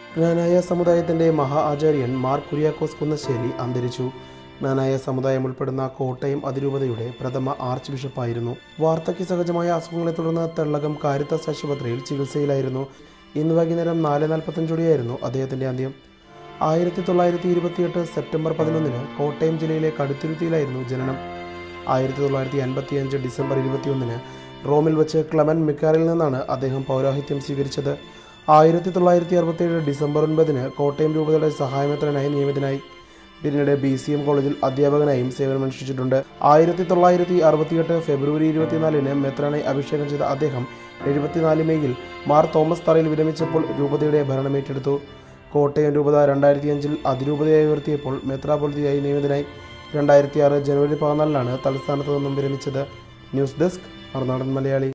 ജ്ഞാനായ സമുദായത്തിന്റെ മഹാ ആചാര്യൻ മാർ കുര്യാക്കോസ് കുന്നശ്ശേരി അന്തരിച്ചു ജ്ഞാനായ സമുദായം ഉൾപ്പെടുന്ന കോട്ടയം അതിരൂപതയുടെ പ്രഥമ ആർച്ച് ബിഷപ്പായിരുന്നു വാർദ്ധക്യ സഹജമായ അസുഖങ്ങളെ തുടർന്ന് തെള്ളകം കാരിത്താസ് ആശുപത്രിയിൽ ചികിത്സയിലായിരുന്നു ഇന്ന് വൈകുന്നേരം നാല് നാൽപ്പത്തഞ്ചോടെയായിരുന്നു അദ്ദേഹത്തിന്റെ അന്ത്യം ആയിരത്തി തൊള്ളായിരത്തി ഇരുപത്തിയെട്ട് സെപ്റ്റംബർ പതിനൊന്നിന് കോട്ടയം ജില്ലയിലെ കടുത്തുരുത്തിയിലായിരുന്നു ജനനം ആയിരത്തി തൊള്ളായിരത്തി അൻപത്തി അഞ്ച് ഡിസംബർ ഇരുപത്തിയൊന്നിന് റോമിൽ വെച്ച് ക്ലമൻ മിക്കാറിൽ നിന്നാണ് അദ്ദേഹം പൗരോഹിത്യം സ്വീകരിച്ചത് ആയിരത്തി തൊള്ളായിരത്തി അറുപത്തിയേഴ് ഡിസംബർ ഒൻപതിന് കോട്ടയം രൂപതയുടെ സഹായമിത്രനായി നിയമിതനായി പിന്നീട് ബി സി എം കോളേജിൽ അധ്യാപകനായും സേവനമനുഷ്ഠിച്ചിട്ടുണ്ട് ആയിരത്തി തൊള്ളായിരത്തി അറുപത്തിയെട്ട് ഫെബ്രുവരി ഇരുപത്തിനാലിന് മെത്രാനായി അഭിഷേകം ചെയ്ത അദ്ദേഹം എഴുപത്തിനാല് മെയ്യിൽ മാർ തോമസ് തറയിൽ വിരമിച്ചപ്പോൾ രൂപതയുടെ ഭരണമേറ്റെടുത്തു കോട്ടയം രൂപത രണ്ടായിരത്തി അഞ്ചിൽ അതിരൂപതയായി ഉയർത്തിയപ്പോൾ മെത്രാപൊലിത്തയായി നിയമിതനായി രണ്ടായിരത്തി ആറ് ജനുവരി പതിനാലിനാണ് തലസ്ഥാനത്ത് നിന്നും വിരമിച്ചത് ന്യൂസ് ഡെസ്ക് മറുനാടൻ മലയാളി